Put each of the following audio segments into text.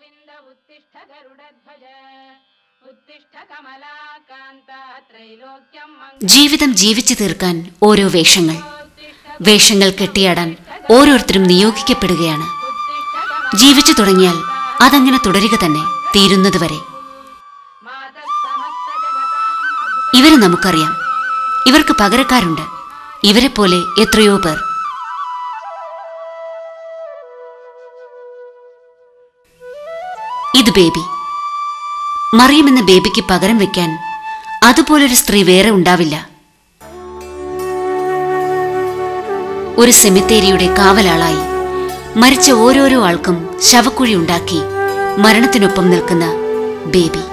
गोविन्द उत्तिष्ठ गरुडध्वज उत्तिष्ठ कमलाकान्त त्रैलोक्यं ജീവിതം ജീവിച്ചു തീർക്കാൻ ഓരോ വേഷങ്ങൾ വേഷങ്ങൾ കെട്ടിയാടാൻ ഓരോരുത്തരും നിയോഗിക്കപ്പെടുകയാണ് ജീവിച്ചു തുടങ്ങിയാൽ അതങ്ങനെ തുടരുക തന്നെ തീരുന്നതുവരെ मातः समस्तजगतां ഇവരെ നമുക്കറിയാം ഇവർക്ക് പകരക്കാരുണ്ട് ഇവരെ പോലെ എത്രയോ പേർ ഇത് ബേബി മറിയം എന്ന ബേബിക്ക് പകരം വെക്കാൻ അതുപോലൊരു സ്ത്രീ വേറെ ഉണ്ടാവില്ല ഒരു സെമിത്തേരിയുടെ കാവലാളായി മരിച്ച ഓരോരോ ആൾക്കും ശവക്കുഴി ഉണ്ടാക്കി മരണത്തിനൊപ്പം നിൽക്കുന്ന ബേബി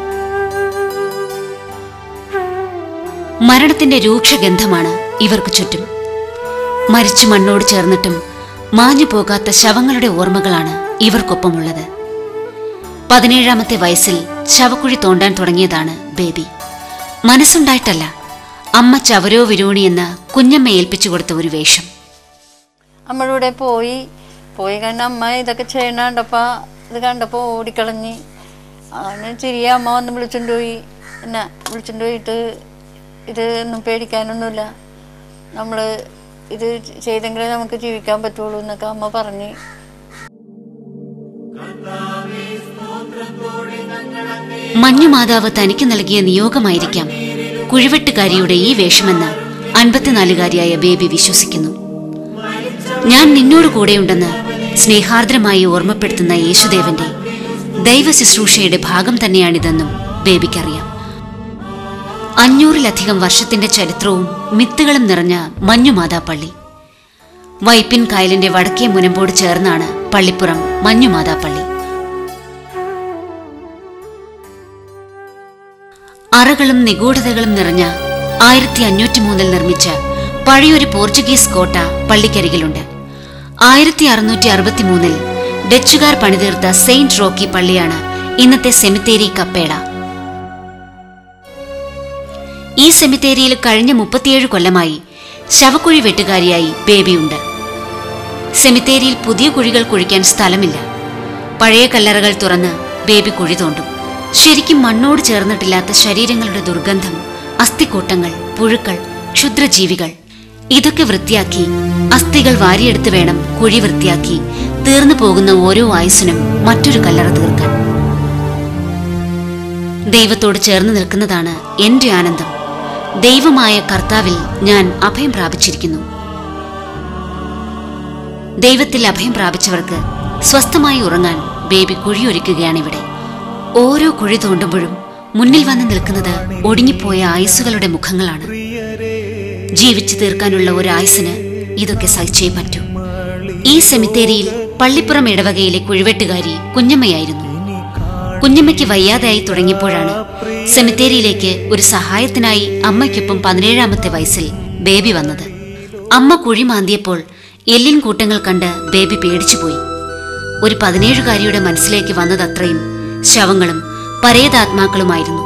മരണത്തിന്റെ രൂക്ഷഗന്ധമാണ് ഇവർക്ക് ചുറ്റും മരിച്ചു മണ്ണോട് ചേർന്നിട്ടും മാഞ്ഞു പോകാത്ത ശവങ്ങളുടെ ഓർമ്മകളാണ് ഇവർക്കൊപ്പമുള്ളത് പതിനേഴാമത്തെ വയസ്സിൽ ശവക്കുഴി തോണ്ടാൻ തുടങ്ങിയതാണ് ബേബി മനസ്സുണ്ടായിട്ടല്ല അമ്മ ചവരോ വിരോണി എന്ന കുഞ്ഞമ്മ ഏൽപ്പിച്ചു കൊടുത്ത ഒരു വേഷം നമ്മുടെ കൂടെ പോയി പോയി കണ്ട അമ്മ ഇതൊക്കെ ചെയ്യണ കണ്ടപ്പോൾ ഇത് കണ്ടപ്പോൾ ഓടിക്കളഞ്ഞ് അങ്ങനെ ചെറിയ അമ്മ വന്ന് വിളിച്ചുകൊണ്ട് പോയി എന്നെ വിളിച്ചുകൊണ്ട് പോയിട്ട് ഇത് ഒന്നും പേടിക്കാനൊന്നുമില്ല നമ്മൾ ഇത് ചെയ്തെങ്കിലേ നമുക്ക് ജീവിക്കാൻ പറ്റുള്ളൂ എന്നൊക്കെ അമ്മ പറഞ്ഞ് മഞ്ഞുമാതാവ് തനിക്ക് നൽകിയ നിയോഗമായിരിക്കാം കുഴിവെട്ടുകാരിയുടെ ഈ വേഷമെന്ന് അൻപത്തിനാലുകാരിയായ ബേബി വിശ്വസിക്കുന്നു ഞാൻ നിന്നോട് കൂടെയുണ്ടെന്ന് സ്നേഹാർദ്രമായി ഓർമ്മപ്പെടുത്തുന്ന യേശുദേവന്റെ ദൈവ ശുശ്രൂഷയുടെ ഭാഗം തന്നെയാണിതെന്നും ബേബിക്കറിയാം അഞ്ഞൂറിലധികം വർഷത്തിന്റെ ചരിത്രവും മിത്തുകളും നിറഞ്ഞ മഞ്ഞുമാതാ പള്ളി വൈപ്പിൻ കായലിന്റെ വടക്കേ മുനമ്പോട് ചേർന്നാണ് പള്ളിപ്പുറം മഞ്ഞുമാതാ പള്ളി അറകളും നിഗൂഢതകളും നിറഞ്ഞ ആയിരത്തി അഞ്ഞൂറ്റി മൂന്നിൽ നിർമ്മിച്ച പഴയൊരു പോർച്ചുഗീസ് കോട്ട പള്ളിക്കരികിലുണ്ട് ആയിരത്തി അറുന്നൂറ്റി അറുപത്തി മൂന്നിൽ ഡച്ചുകാർ പണിതീർത്ത സെയിന്റ് റോക്കി പള്ളിയാണ് ഇന്നത്തെ സെമിത്തേരി കപ്പേട ഈ സെമിത്തേരിയിൽ കഴിഞ്ഞ മുപ്പത്തിയേഴ് കൊല്ലമായി ശവക്കുഴി വെട്ടുകാരിയായി ബേബിയുണ്ട് സെമിത്തേരിയിൽ പുതിയ കുഴികൾ കുഴിക്കാൻ സ്ഥലമില്ല പഴയ കല്ലറകൾ തുറന്ന് ബേബി കുഴി തോണ്ടും ശരിക്കും മണ്ണോട് ചേർന്നിട്ടില്ലാത്ത ശരീരങ്ങളുടെ ദുർഗന്ധം അസ്ഥിക്കൂട്ടങ്ങൾ പുഴുക്കൾ ക്ഷുദ്രജീവികൾ ഇതൊക്കെ വൃത്തിയാക്കി അസ്ഥികൾ വാരിയെടുത്ത് വേണം കുഴി വൃത്തിയാക്കി തീർന്നു പോകുന്ന ഓരോ ആയുസിനും മറ്റൊരു കല്ലറ തീർക്കാൻ ദൈവത്തോട് ചേർന്ന് നിൽക്കുന്നതാണ് എന്റെ ആനന്ദം ദൈവമായ കർത്താവിൽ ഞാൻ അഭയം പ്രാപിച്ചിരിക്കുന്നു ദൈവത്തിൽ അഭയം പ്രാപിച്ചവർക്ക് സ്വസ്ഥമായി ഉറങ്ങാൻ ബേബി കുഴിയൊരുക്കുകയാണിവിടെ ഓരോ കുഴി തോണ്ടുമ്പോഴും മുന്നിൽ വന്ന് നിൽക്കുന്നത് ഒടുങ്ങിപ്പോയ ആയുസ്സുകളുടെ മുഖങ്ങളാണ് ജീവിച്ചു തീർക്കാനുള്ള ഒരു ആയുസിന് ഇതൊക്കെ സഹിച്ചേ പറ്റൂ ഈ സെമിത്തേരിയിൽ പള്ളിപ്പുറം ഇടവകയിലെ കുഴിവെട്ടുകാരി കുഞ്ഞമ്മയായിരുന്നു കുഞ്ഞമ്മയ്ക്ക് വയ്യാതായി തുടങ്ങിയപ്പോഴാണ് സെമിത്തേരിയിലേക്ക് ഒരു സഹായത്തിനായി അമ്മയ്ക്കൊപ്പം പതിനേഴാമത്തെ വയസ്സിൽ ബേബി വന്നത് അമ്മ കുഴി മാന്തിയപ്പോൾ എല്ലിൻ കൂട്ടങ്ങൾ കണ്ട് ബേബി പേടിച്ചുപോയി ഒരു പതിനേഴുകാരിയുടെ മനസ്സിലേക്ക് വന്നതത്രയും ശവങ്ങളും പരേതാത്മാക്കളുമായിരുന്നു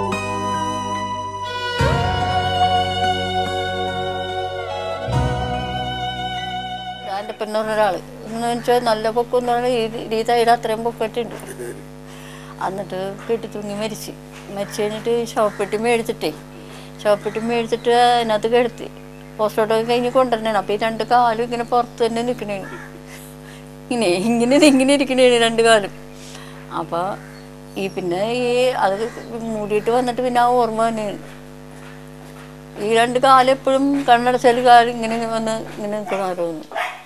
എൻ്റെ പെണ്ണുള്ള ഒരാൾ എന്ന് വെച്ചാൽ നല്ല പൊക്കം എന്ന് പറഞ്ഞാൽ ഈ രീതിയിൽ അത്രയും പൊക്കട്ടുണ്ട് എന്നിട്ട് കെട്ടി തൂങ്ങി മരിച്ച് മരിച്ചു കഴിഞ്ഞിട്ട് ശവപ്പെട്ടി മേടിച്ചിട്ടേ ശവപ്പെട്ടി മേടിച്ചിട്ട് അതിനകത്ത് കിടത്തി പോസ്റ്റോട്ടൊക്കെ കഴിഞ്ഞ് കൊണ്ടുവരണേണ് അപ്പോൾ ഈ രണ്ട് കാലും ഇങ്ങനെ പുറത്ത് തന്നെ നിൽക്കണേണ് ഇങ്ങനെ ഇങ്ങനെ ഇങ്ങനെ ഇരിക്കണേണ് രണ്ട് കാലും അപ്പോൾ ഈ പിന്നെ ഈ അത് മൂടിയിട്ട് വന്നിട്ട് പിന്നെ ആ ഓർമ്മ തന്നെയാണ് ഈ രണ്ട് കാലം എപ്പോഴും കണ്ണടച്ചാൽ കാലം ഇങ്ങനെ വന്ന് ഇങ്ങനെ നിൽക്കണമായിരുന്നു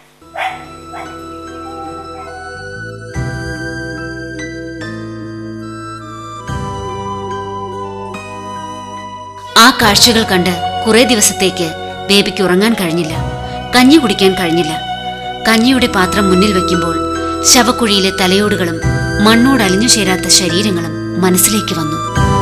ആ കാഴ്ചകൾ കണ്ട് കുറെ ദിവസത്തേക്ക് ബേബിക്ക് ഉറങ്ങാൻ കഴിഞ്ഞില്ല കഞ്ഞി കുടിക്കാൻ കഴിഞ്ഞില്ല കഞ്ഞിയുടെ പാത്രം മുന്നിൽ വെക്കുമ്പോൾ ശവക്കുഴിയിലെ തലയോടുകളും മണ്ണോട് അലിഞ്ഞു ചേരാത്ത ശരീരങ്ങളും മനസ്സിലേക്ക് വന്നു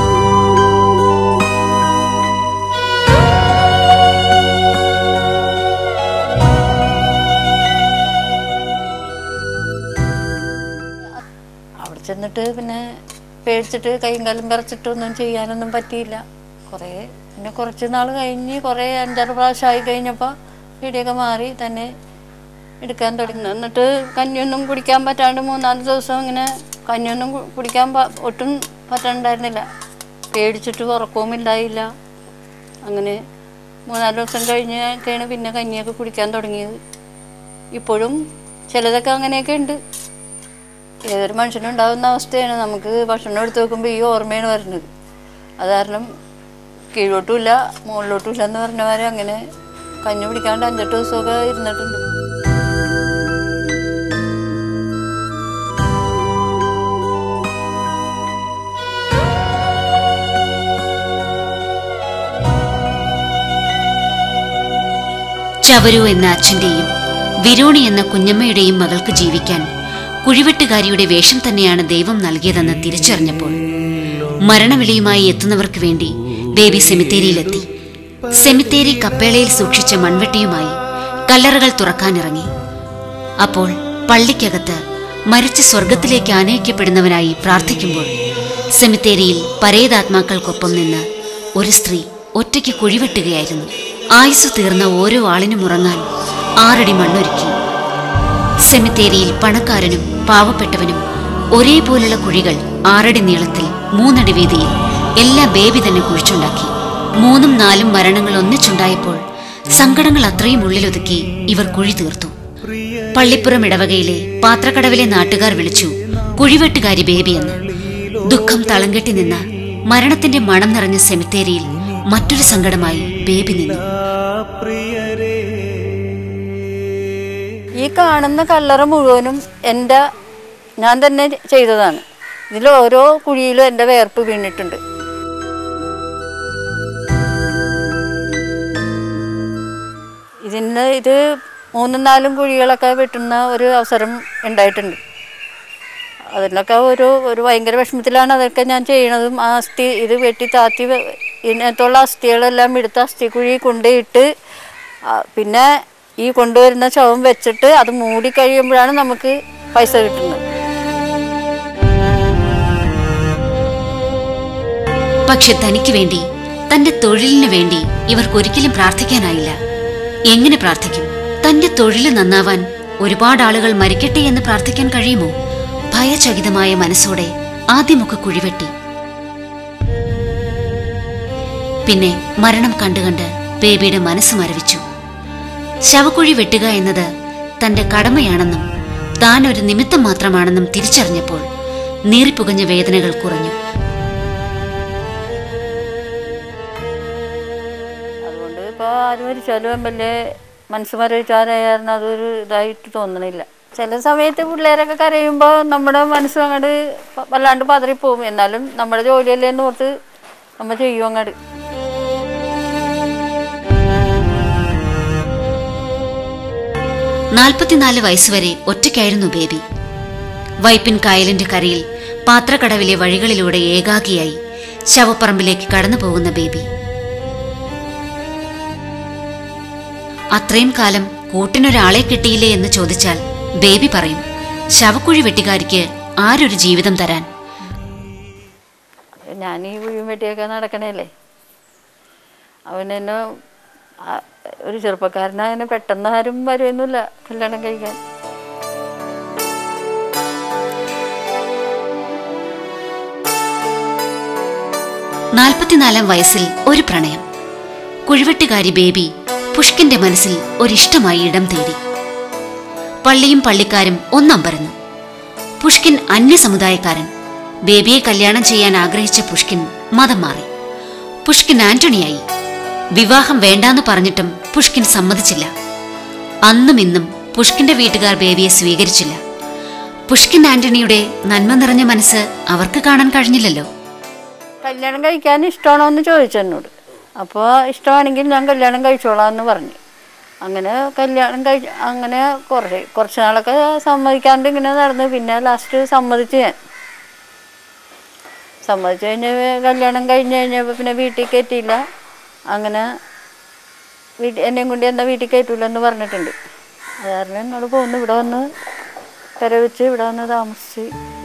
അവിടെ ചെന്നിട്ട് പിന്നെ പേടിച്ചിട്ട് കൈയും കാലും വിറച്ചിട്ടൊന്നും ചെയ്യാനൊന്നും പറ്റിയില്ല കുറേ പിന്നെ കുറച്ച് നാൾ കഴിഞ്ഞ് കുറേ അഞ്ചാറ് പ്രാവശ്യമായി കഴിഞ്ഞപ്പോൾ പേടിയൊക്കെ മാറി തന്നെ എടുക്കാൻ തുടങ്ങി എന്നിട്ട് കഞ്ഞിയൊന്നും കുടിക്കാൻ പറ്റാണ്ട് മൂന്നാല് ദിവസം ഇങ്ങനെ കഞ്ഞിയൊന്നും കു- കുടിക്കാൻ പ- ഒട്ടും പറ്റണ്ടായിരുന്നില്ല പേടിച്ചിട്ട് ഉറക്കവും ഇല്ലായില്ല അങ്ങനെ മൂന്നാല് ദിവസം കഴിഞ്ഞൊക്കെയാണ് പിന്നെ കഞ്ഞിയൊക്കെ കുടിക്കാൻ തുടങ്ങിയത് ഇപ്പോഴും ചിലതൊക്കെ അങ്ങനെയൊക്കെ ഉണ്ട് ഏതൊരു മനുഷ്യനുണ്ടാവുന്ന അവസ്ഥയാണ് നമുക്ക് ഭക്ഷണം എടുത്ത് വെക്കുമ്പോൾ ഈ ഓർമ്മയാണ് വരുന്നത് അത് കാരണം കീഴോട്ടുമില്ല മുകളിലോട്ടുമില്ല എന്ന് പറഞ്ഞവരെ അങ്ങനെ കഞ്ഞി പിടിക്കാണ്ട് അഞ്ചെട്ട് ദിവസമൊക്കെ ഇരുന്നിട്ടുണ്ട് ചവരു എന്ന അച്ഛന്റെയും വിരോണി എന്ന കുഞ്ഞമ്മയുടെയും മകൾക്ക് ജീവിക്കാൻ കുഴിവെട്ടുകാരിയുടെ വേഷം തന്നെയാണ് ദൈവം നൽകിയതെന്ന് തിരിച്ചറിഞ്ഞപ്പോൾ മരണവിളിയുമായി എത്തുന്നവർക്ക് വേണ്ടി ബേബി സെമിത്തേരിയിലെത്തി സെമിത്തേരി കപ്പേളയിൽ സൂക്ഷിച്ച മൺവെട്ടിയുമായി കല്ലറകൾ തുറക്കാനിറങ്ങി അപ്പോൾ പള്ളിക്കകത്ത് മരിച്ച സ്വർഗത്തിലേക്ക് ആനയിക്കപ്പെടുന്നവനായി പ്രാർത്ഥിക്കുമ്പോൾ സെമിത്തേരിയിൽ പരേതാത്മാക്കൾക്കൊപ്പം നിന്ന് ഒരു സ്ത്രീ ഒറ്റയ്ക്ക് കുഴിവെട്ടുകയായിരുന്നു ആയുസ് തീർന്ന ഓരോ ആളിനും ഉറങ്ങാൻ ആറടി മണ്ണൊരുക്കി സെമിത്തേരിയിൽ പണക്കാരനും പാവപ്പെട്ടവനും ഒരേപോലുള്ള കുഴികൾ ആറടി നീളത്തിൽ മൂന്നടി വീതിയിൽ എല്ലാം ബേബി തന്നെ കുഴിച്ചുണ്ടാക്കി മൂന്നും നാലും മരണങ്ങൾ ഒന്നിച്ചുണ്ടായപ്പോൾ സങ്കടങ്ങൾ അത്രയും ഉള്ളിലൊതുക്കി ഇവർ കുഴി തീർത്തു പള്ളിപ്പുറം ഇടവകയിലെ പാത്രക്കടവിലെ നാട്ടുകാർ വിളിച്ചു കുഴിവെട്ടുകാരി ബേബിയെന്ന് ദുഃഖം തളംകെട്ടി നിന്ന മരണത്തിന്റെ മണം നിറഞ്ഞ സെമിത്തേരിയിൽ മറ്റൊരു സങ്കടമായി ബേബി നിന്നു ഈ കാണുന്ന കല്ലറ മുഴുവനും എൻ്റെ ഞാൻ തന്നെ ചെയ്തതാണ് ഇതിൽ ഓരോ കുഴിയിലും എൻ്റെ വേർപ്പ് വീണിട്ടുണ്ട് ഇതിന് ഇത് മൂന്നും നാലും കുഴികളൊക്കെ വെട്ടുന്ന ഒരു അവസരം ഉണ്ടായിട്ടുണ്ട് അതിനൊക്കെ ഒരു ഒരു ഭയങ്കര വിഷമത്തിലാണ് അതൊക്കെ ഞാൻ ചെയ്യണതും ആ അസ്ഥി ഇത് വെട്ടി താത്തി വെ- ഇതിനകത്തുള്ള അസ്ഥികളെല്ലാം എടുത്ത് അസ്ഥിക്കുഴി കൊണ്ടുപോയിട്ട് ആ, പിന്നെ ഈ കൊണ്ടുവരുന്ന ശവം വെച്ചിട്ട് അത് മൂടി കഴിയുമ്പോഴാണ് നമുക്ക് പൈസ കിട്ടുന്നത് പക്ഷെ തനിക്ക് വേണ്ടി തന്റെ തൊഴിലിന് വേണ്ടി ഇവർക്കൊരിക്കലും പ്രാർത്ഥിക്കാനായില്ല എങ്ങനെ പ്രാർത്ഥിക്കും തന്റെ തൊഴിൽ നന്നാവാൻ ഒരുപാട് ആളുകൾ മരിക്കട്ടെ എന്ന് പ്രാർത്ഥിക്കാൻ കഴിയുമോ ഭയചകിതമായ മനസ്സോടെ ആദ്യമൊക്കെ കുഴിവെട്ടി പിന്നെ മരണം കണ്ടുകണ്ട് ബേബിയുടെ മനസ്സ് മരവിച്ചു ശവക്കുഴി വെട്ടുക എന്നത് തന്റെ കടമയാണെന്നും താൻ ഒരു നിമിത്തം മാത്രമാണെന്നും തിരിച്ചറിഞ്ഞപ്പോൾ നീറിപ്പുകഞ്ഞ വേദനകൾ കുറഞ്ഞു അതുകൊണ്ട് ഇപ്പോൾ ആര് മരിച്ചാലും വലിയ മനസ്സ് മരവിച്ചാരായിരുന്നു അതൊരു ഇതായിട്ട് തോന്നണില്ല ചില സമയത്ത് പിള്ളേരൊക്കെ കരയുമ്പോൾ നമ്മുടെ മനസ്സ് അങ്ങോട്ട് വല്ലാണ്ട് പതറിപ്പോവും എന്നാലും നമ്മുടെ ജോലിയല്ലേ എന്ന് ഓർത്ത് നമ്മൾ ചെയ്യും അങ്ങോട്ട് നാൽപ്പത്തിനാല് വയസ്സുവരെ ഒറ്റയ്ക്കായിരുന്നു ബേബി വൈപ്പിൻ കായലിന്റെ കരയിൽ പാത്രക്കടവിലെ വഴികളിലൂടെ ഏകാഗിയായി ശവപ്പറമ്പിലേക്ക് കടന്നു പോകുന്ന ബേബി അത്രയും കാലം കൂട്ടിനൊരാളെ കിട്ടിയില്ലേ എന്ന് ചോദിച്ചാൽ ബേബി പറയും ശവക്കുഴി വെട്ടിക്കാരിക്ക് ആരൊരു ജീവിതം തരാൻ ഞാൻ ഈ കുഴിയും വെട്ടിയൊക്കെ നടക്കണേല്ലേ അവനെന്നെ ആ- ഒരു ചെറുപ്പക്കാരനങ്ങനെ പെട്ടെന്ന് ആരും വരുമൊന്നുമില്ല കല്യാണം കഴിക്കാൻ നാൽപ്പത്തിനാലാം വയസ്സിൽ ഒരു പ്രണയം കുഴിവെട്ടുകാരി ബേബി പുഷ്കിന്റെ മനസ്സിൽ ഒരിഷ്ടമായി ഇടം തേടി പള്ളിയും പള്ളിക്കാരും ഒന്നമ്പരന്നു പുഷ്കിൻ അന്യസമുദായക്കാരൻ ബേബിയെ കല്യാണം ചെയ്യാൻ ആഗ്രഹിച്ച പുഷ്കിൻ മതം മാറി പുഷ്കിൻ ആന്റണിയായി വിവാഹം വേണ്ടാന്ന് പറഞ്ഞിട്ടും പുഷ്കിൻ സമ്മതിച്ചില്ല അന്നും ഇന്നും പുഷ്കിന്റെ വീട്ടുകാർ ബേബിയെ സ്വീകരിച്ചില്ല പുഷ്കിൻ ആന്റണിയുടെ നന്മ നിറഞ്ഞ മനസ്സ് അവർക്ക് കാണാൻ കഴിഞ്ഞില്ലല്ലോ കല്യാണം കഴിക്കാൻ ഇഷ്ടമാണോ എന്ന് ചോദിച്ചു എന്നോട് അപ്പോൾ ഇഷ്ടമാണെങ്കിൽ ഞാൻ കല്യാണം കഴിച്ചോളാം എന്ന് പറഞ്ഞു അങ്ങനെ കല്യാണം കഴി അങ്ങനെ കുറേ കുറച്ച് നാളൊക്കെ സമ്മതിക്കാണ്ട് ഇങ്ങനെ നടന്ന് പിന്നെ ലാസ്റ്റ് സമ്മതിച്ച് ഞാൻ സമ്മതിച്ച് കഴിഞ്ഞ് കല്യാണം കഴിഞ്ഞ് കഴിഞ്ഞപ്പോൾ പിന്നെ വീട്ടിൽ കയറ്റിയില്ല അങ്ങനെ വീട്ടിൽ എന്നെയും കൊണ്ട് എന്താ വീട്ടിൽ കയറ്റൂല എന്ന് പറഞ്ഞിട്ടുണ്ട് അത് കാരണം എന്നോട് പോകുന്നു ഇവിടെ വന്ന് പെര വെച്ച് ഇവിടെ വന്ന് താമസിച്ച്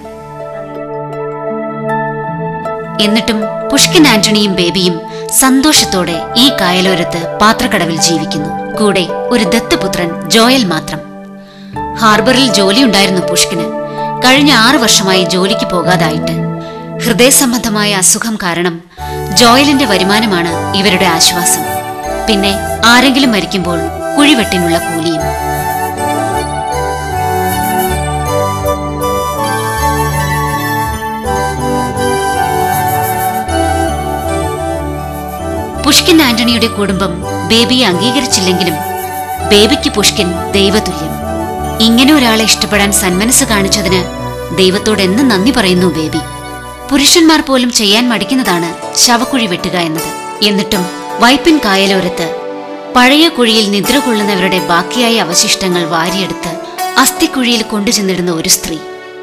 എന്നിട്ടും പുഷ്കിൻ ആന്റണിയും ബേബിയും സന്തോഷത്തോടെ ഈ കായലോരത്ത് പാത്രക്കടവിൽ ജീവിക്കുന്നു കൂടെ ഒരു ദത്തപുത്രൻ ജോയൽ മാത്രം ഹാർബറിൽ ജോലിയുണ്ടായിരുന്നു പുഷ്കിന് കഴിഞ്ഞ ആറു വർഷമായി ജോലിക്ക് പോകാതായിട്ട് ഹൃദയസംബന്ധമായ അസുഖം കാരണം ജോയലിന്റെ വരുമാനമാണ് ഇവരുടെ ആശ്വാസം പിന്നെ ആരെങ്കിലും മരിക്കുമ്പോൾ കുഴിവെട്ടിനുള്ള കൂലിയും പുഷ്കിൻ ആന്റണിയുടെ കുടുംബം ബേബിയെ അംഗീകരിച്ചില്ലെങ്കിലും ബേബിക്ക് പുഷ്കിൻ ദൈവതുല്യം ഇങ്ങനെ ഒരാളെ ഇഷ്ടപ്പെടാൻ സന്മനസ് കാണിച്ചതിന് ദൈവത്തോട് എന്ന് നന്ദി പറയുന്നു ബേബി പുരുഷന്മാർ പോലും ചെയ്യാൻ മടിക്കുന്നതാണ് ശവക്കുഴി വെട്ടുക എന്നത് എന്നിട്ടും വൈപ്പിൻ കായലോരത്ത് പഴയ കുഴിയിൽ നിദ്ര കൊള്ളുന്നവരുടെ ബാക്കിയായ അവശിഷ്ടങ്ങൾ വാരിയെടുത്ത് അസ്ഥിക്കുഴിയിൽ കൊണ്ടുചെന്നിടുന്ന ഒരു സ്ത്രീ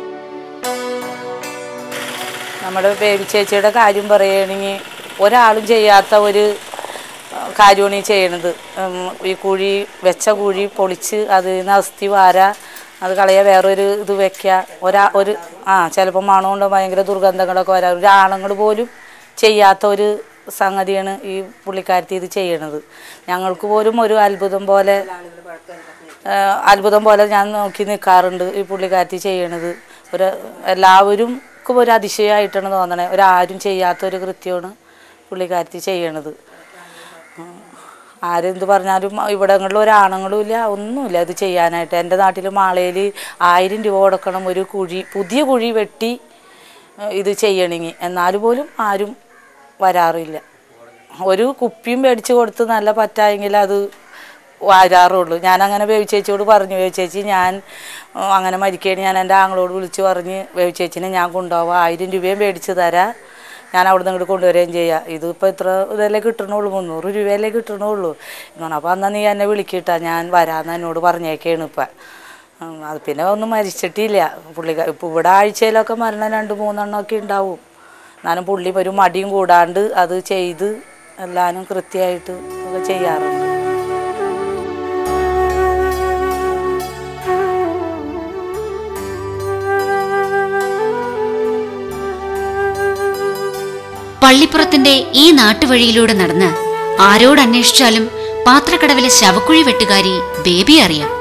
നമ്മുടെ ബേബി ചേച്ചിയുടെ കാര്യം പറയുകയാണെങ്കിൽ ഒരാളും ചെയ്യാത്ത ഒരു ആ, കാര്യമാണ് ഈ ചെയ്യണത് ഉം, ഈ കുഴി വെച്ച കുഴി പൊളിച്ച് അതിൽ നിന്ന് അസ്ഥി വാര അത് കളയുക വേറൊരു ഇത് വെക്കുക ഒരാ ഒരു ആ ചിലപ്പോൾ മണം കൊണ്ട് ഭയങ്കര ദുർഗന്ധങ്ങളൊക്കെ വരാം ഒരു ആണുങ്ങൾ പോലും ചെയ്യാത്ത ഒരു സംഗതിയാണ് ഈ പുള്ളിക്കാരത്തി ഇത് ചെയ്യണത് ഞങ്ങൾക്ക് പോലും ഒരു അത്ഭുതം പോലെ ആ, അത്ഭുതം പോലെ ഞാൻ നോക്കി നിൽക്കാറുണ്ട് ഈ പുള്ളിക്കാരത്തി ചെയ്യണത് ഒരു എല്ലാവരും ഒരു അതിശയമായിട്ടാണ് തോന്നണേ ഒരാരും ചെയ്യാത്ത ഒരു കൃത്യമാണ് പുള്ളിക്കാരത്തി ചെയ്യണത് ഉം. ആരെന്ത് പറഞ്ഞാലും ഇവിടങ്ങളിൽ ഒരാണുങ്ങളും ഇല്ല ഒന്നുമില്ല ഇത് ചെയ്യാനായിട്ട് എൻ്റെ നാട്ടിൽ മാളയിൽ ആയിരം രൂപ കൊടുക്കണം ഒരു കുഴി പുതിയ കുഴി വെട്ടി ഏഹ്, ഇത് ചെയ്യണമെങ്കിൽ എന്നാൽ പോലും ആരും വരാറില്ല ഒരു കുപ്പിയും മേടിച്ച് കൊടുത്ത് നല്ല പറ്റായെങ്കിൽ അത് വരാറുള്ളൂ ഞാൻ അങ്ങനെ ബേബി ചേച്ചിയോട് പറഞ്ഞു ബേബി ചേച്ചി ഞാൻ ഉം, അങ്ങനെ മരിക്കുകയാണ് ഞാൻ എൻ്റെ ആങ്ങളോട് വിളിച്ച് പറഞ്ഞ് ബേബി ചേച്ചിനെ ഞാൻ കൊണ്ടുപോവാം ആയിരം രൂപയും മേടിച്ച് തരാം ഞാൻ അവിടെ നിന്ന് ഇങ്ങോട്ട് കൊണ്ടുവരികയും ചെയ്യാം ഇതിപ്പോൾ ഇത്ര ഇതല്ലേ കിട്ടണുള്ളൂ മുന്നൂറ് രൂപയല്ലേ കിട്ടണുള്ളൂ എന്ന് പറഞ്ഞു അപ്പോൾ എന്നാൽ നീ എന്നെ വിളിക്കിട്ടാ ഞാൻ വരാമെന്ന് എന്നോട് പറഞ്ഞേക്കാണ് ഇപ്പം ഉം, അത് പിന്നെ ഒന്നും മരിച്ചിട്ടില്ല പുള്ളി ഇപ്പോൾ ഇവിടെ ആഴ്ചയിലൊക്കെ മരണം രണ്ട് മൂന്നെണ്ണമൊക്കെ ഉണ്ടാവും എന്നാലും പുള്ളി ഒരു മടിയും കൂടാണ്ട് അത് ചെയ്ത് എല്ലാവരും കൃത്യമായിട്ട് ഒക്കെ ചെയ്യാറുണ്ട് പള്ളിപ്പുറത്തിന്റെ ഈ നാട്ടുവഴിയിലൂടെ നടന്ന് ആരോട് അന്വേഷിച്ചാലും പാത്രക്കടവിലെ ശവക്കുഴി വെട്ടുകാരി ബേബി അറിയാം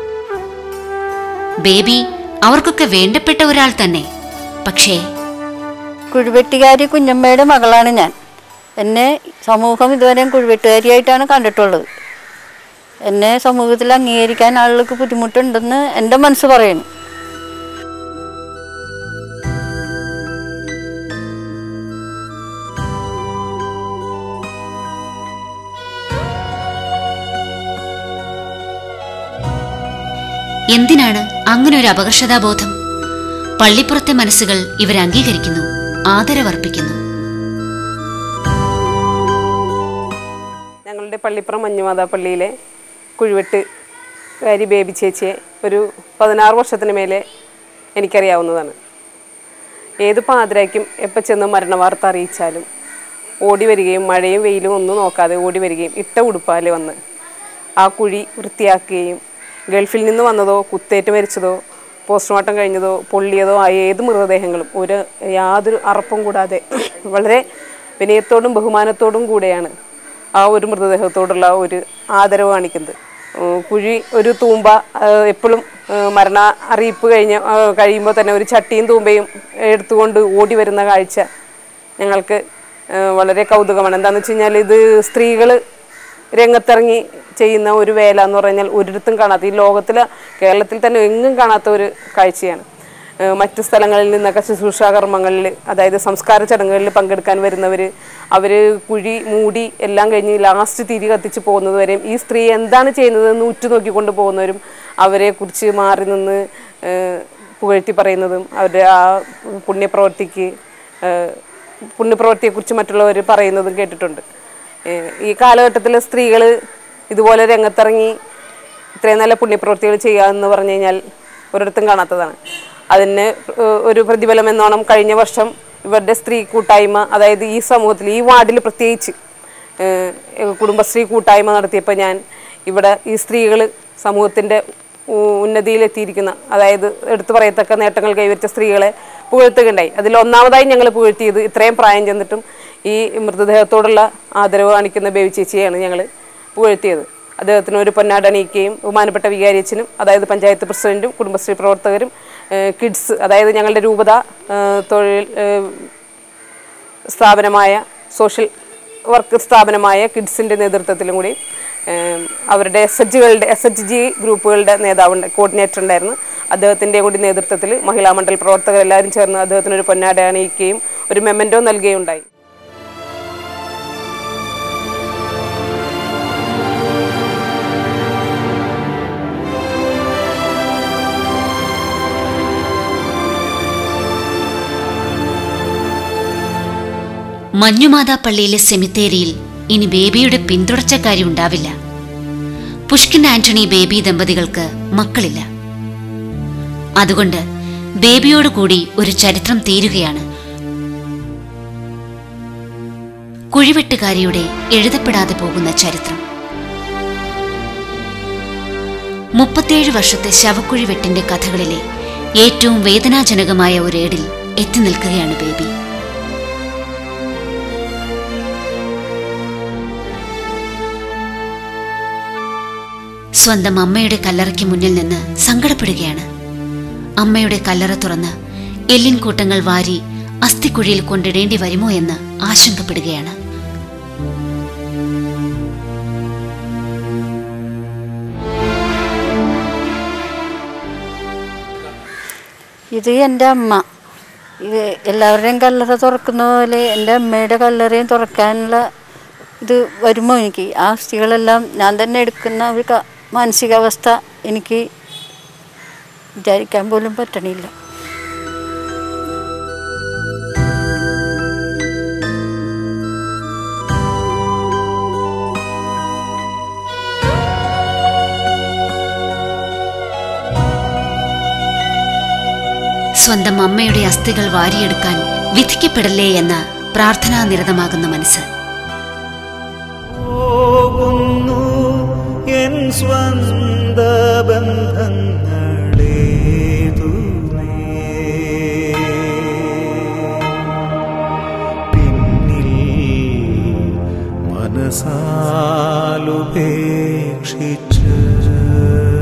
ബേബി അവർക്കൊക്കെ വേണ്ടപ്പെട്ട ഒരാൾ തന്നെ പക്ഷേ കുഴിവെട്ടുകാരി കുഞ്ഞമ്മയുടെ മകളാണ് ഞാൻ എന്നെ സമൂഹം ഇതുവരെയും കുഴിവെട്ടുകാരിയായിട്ടാണ് കണ്ടിട്ടുള്ളത് എന്നെ സമൂഹത്തിൽ അംഗീകരിക്കാൻ ആളുകൾക്ക് ബുദ്ധിമുട്ടുണ്ടെന്ന് എൻ്റെ മനസ്സ് പറയുന്നു എന്തിനാണ് അങ്ങനെ ഒരു അപകർഷതാബോധം പള്ളിപ്പുറത്തെ മനസ്സുകൾ ഇവർ അംഗീകരിക്കുന്നു ആദരവർപ്പിക്കുന്നു ഞങ്ങളുടെ പള്ളിപ്പുറം മഞ്ഞുമാതാ പള്ളിയിലെ കുഴിവെട്ട് കാരി ബേബി ചേച്ചിയെ ഒരു പതിനാറ് വർഷത്തിന് മേലെ എനിക്കറിയാവുന്നതാണ് ഏത് പാതിരായ്ക്കും എപ്പോൾ ചെന്ന് മരണവാർത്ത അറിയിച്ചാലും ഓടി വരികയും മഴയും വെയിലും ഒന്നും നോക്കാതെ ഓടി വരികയും ഇട്ട ഉടുപ്പാലെ വന്ന് ആ കുഴി വൃത്തിയാക്കുകയും ഗൾഫിൽ നിന്ന് വന്നതോ കുത്തേറ്റ് മരിച്ചതോ പോസ്റ്റ്മോർട്ടം കഴിഞ്ഞതോ പൊള്ളിയതോ ആയ ഏത് മൃതദേഹങ്ങളും ഒരു യാതൊരു അറപ്പും കൂടാതെ വളരെ വിനയത്തോടും ബഹുമാനത്തോടും കൂടെയാണ് ആ ഒരു മൃതദേഹത്തോടുള്ള ഒരു ആദരവ് കാണിക്കുന്നത് ഉം, കുഴി ഒരു തൂമ്പ എപ്പോഴും മരണ അറിയിപ്പ് കഴിഞ്ഞ് ആ, കഴിയുമ്പോൾ തന്നെ ഒരു ചട്ടിയും തൂമ്പയും എടുത്തുകൊണ്ട് ഓടി വരുന്ന കാഴ്ച ഞങ്ങൾക്ക് ആ, വളരെ കൗതുകമാണ് എന്താണെന്ന് വെച്ച് കഴിഞ്ഞാൽ ഇത് സ്ത്രീകൾ രംഗത്തിറങ്ങി ചെയ്യുന്ന ഒരു വേല എന്ന് പറഞ്ഞാൽ ഒരിടത്തും കാണാത്ത ഈ ലോകത്തിൽ കേരളത്തിൽ തന്നെ എങ്ങും കാണാത്ത ഒരു കാഴ്ചയാണ് ഏഹ് മറ്റ് സ്ഥലങ്ങളിൽ നിന്നൊക്കെ ശുശ്രൂഷാ കർമ്മങ്ങളിൽ അതായത് സംസ്കാര ചടങ്ങുകളിൽ പങ്കെടുക്കാൻ വരുന്നവർ അവർ കുഴി മൂടി എല്ലാം കഴിഞ്ഞ് ലാസ്റ്റ് തിരി കത്തിച്ച് പോകുന്നത് വരെയും ഈ സ്ത്രീ എന്താണ് ചെയ്യുന്നതെന്ന് ഉറ്റുനോക്കിക്കൊണ്ട് പോകുന്നവരും അവരെ കുറിച്ച് മാറി നിന്ന് ഏഹ് പുകഴ്ത്തി പറയുന്നതും അവരുടെ ആ പുണ്യപ്രവർത്തിക്ക് ഏഹ് പുണ്യപ്രവൃത്തിയെക്കുറിച്ച് മറ്റുള്ളവർ പറയുന്നതും കേട്ടിട്ടുണ്ട് ഏഹ് ഈ കാലഘട്ടത്തിൽ സ്ത്രീകൾ ഇതുപോലെ രംഗത്തിറങ്ങി ഇത്രയും നല്ല പുണ്യപ്രവൃത്തികൾ ചെയ്യുക എന്ന് പറഞ്ഞു കഴിഞ്ഞാൽ ഒരിടത്തും കാണാത്തതാണ് അതിന് ഏഹ് ഒരു പ്രതിഫലം എന്നോണം കഴിഞ്ഞ വർഷം ഇവരുടെ സ്ത്രീ കൂട്ടായ്മ അതായത് ഈ സമൂഹത്തിൽ ഈ വാർഡിൽ പ്രത്യേകിച്ച് ഏഹ് കുടുംബശ്രീ കൂട്ടായ്മ നടത്തിയപ്പോൾ ഞാൻ ഇവിടെ ഈ സ്ത്രീകൾ സമൂഹത്തിൻ്റെ ഉന്നതിയിലെത്തിയിരിക്കുന്ന അതായത് എടുത്തു പറയത്തക്ക നേട്ടങ്ങൾ കൈവരിച്ച സ്ത്രീകളെ പുകഴ്ത്തുകയുണ്ടായി അതിൽ ഒന്നാമതായി ഞങ്ങൾ പുകഴ്ത്തിയത് ഇത്രയും പ്രായം ചെന്നിട്ടും ഈ മൃതദേഹത്തോടുള്ള ആദരവ് കാണിക്കുന്ന ബേബി ചേച്ചിയെയാണ് ഞങ്ങൾ പുകഴ്ത്തിയത് അദ്ദേഹത്തിന് ഒരു പൊന്നാട അണിയിക്കുകയും ബഹുമാനപ്പെട്ട വികാരിയച്ഛനും അതായത് പഞ്ചായത്ത് പ്രസിഡന്റും കുടുംബശ്രീ പ്രവർത്തകരും കിഡ്സ് അതായത് ഞങ്ങളുടെ രൂപത ഏഹ്, തൊഴിൽ ഏഹ്, സ്ഥാപനമായ സോഷ്യൽ വർക്ക് സ്ഥാപനമായ കിഡ്സിൻ്റെ നേതൃത്വത്തിലും കൂടി ഏം, അവരുടെ എസ് എച്ച് ജികളുടെ എസ് എച്ച് ജി ഗ്രൂപ്പുകളുടെ നേതാവുണ്ട് കോർഡിനേറ്റർ ഉണ്ടായിരുന്നു അദ്ദേഹത്തിൻ്റെ കൂടി നേതൃത്വത്തിൽ മഹിളാ മണ്ഡൽ പ്രവർത്തകർ എല്ലാവരും ചേർന്ന് അദ്ദേഹത്തിന് ഒരു പൊന്നാട അണിയിക്കുകയും ഒരു മെമ്മൻറ്റോ നൽകുകയും ഉണ്ടായി മഞ്ഞുമാതാ പള്ളിയിലെ സെമിത്തേരിയിൽ ഇനി ബേബിയുടെ പിന്തുടർച്ചക്കാരി ഉണ്ടാവില്ല പുഷ്കിൻ ആന്റണി ബേബി ദമ്പതികൾക്ക് മക്കളില്ല അതുകൊണ്ട് ബേബിയോട് കൂടി ഒരു ചരിത്രം തീരുകയാണ് കുഴിവെട്ടുകാരിയുടെ എഴുതപ്പെടാതെ പോകുന്ന ചരിത്രം മുപ്പത്തിയേഴ് വർഷത്തെ ശവക്കുഴിവെട്ടിന്റെ കഥകളിലെ ഏറ്റവും വേദനാജനകമായ ഒരേടിൽ എത്തി നിൽക്കുകയാണ് ബേബി സ്വന്തം അമ്മയുടെ കല്ലറയ്ക്ക് മുന്നിൽ നിന്ന് സങ്കടപ്പെടുകയാണ് അമ്മയുടെ കല്ലറ തുറന്ന് എല്ലിൻ കൂട്ടങ്ങൾ വാരി അസ്ഥിക്കുഴിയിൽ കൊണ്ടിടേണ്ടി വരുമോ എന്ന് ആശങ്കപ്പെടുകയാണ് ഇത് എൻ്റെ അമ്മ ഇത് എല്ലാവരുടെയും കല്ലറ തുറക്കുന്ന പോലെ എൻ്റെ അമ്മയുടെ കല്ലറയും തുറക്കാനുള്ള ഇത് വരുമോ എനിക്ക് ആ അസ്ഥികളെല്ലാം ഞാൻ തന്നെ എടുക്കുന്ന ഒരു ക- മാനസികാവസ്ഥ എനിക്ക് വിചാരിക്കാൻ പോലും പറ്റണില്ല സ്വന്തം അമ്മയുടെ അസ്ഥികൾ വാരിയെടുക്കാൻ വിധിക്കപ്പെടല്ലേ എന്ന പ്രാർത്ഥനാനിരതമാകുന്ന മനസ്സ് പോകുന്നു എൻ സ്വന്ത ബന്ധങ്ങളേതുമേ പിന്നിൽ മനസാലുപേക്ഷിച്ച്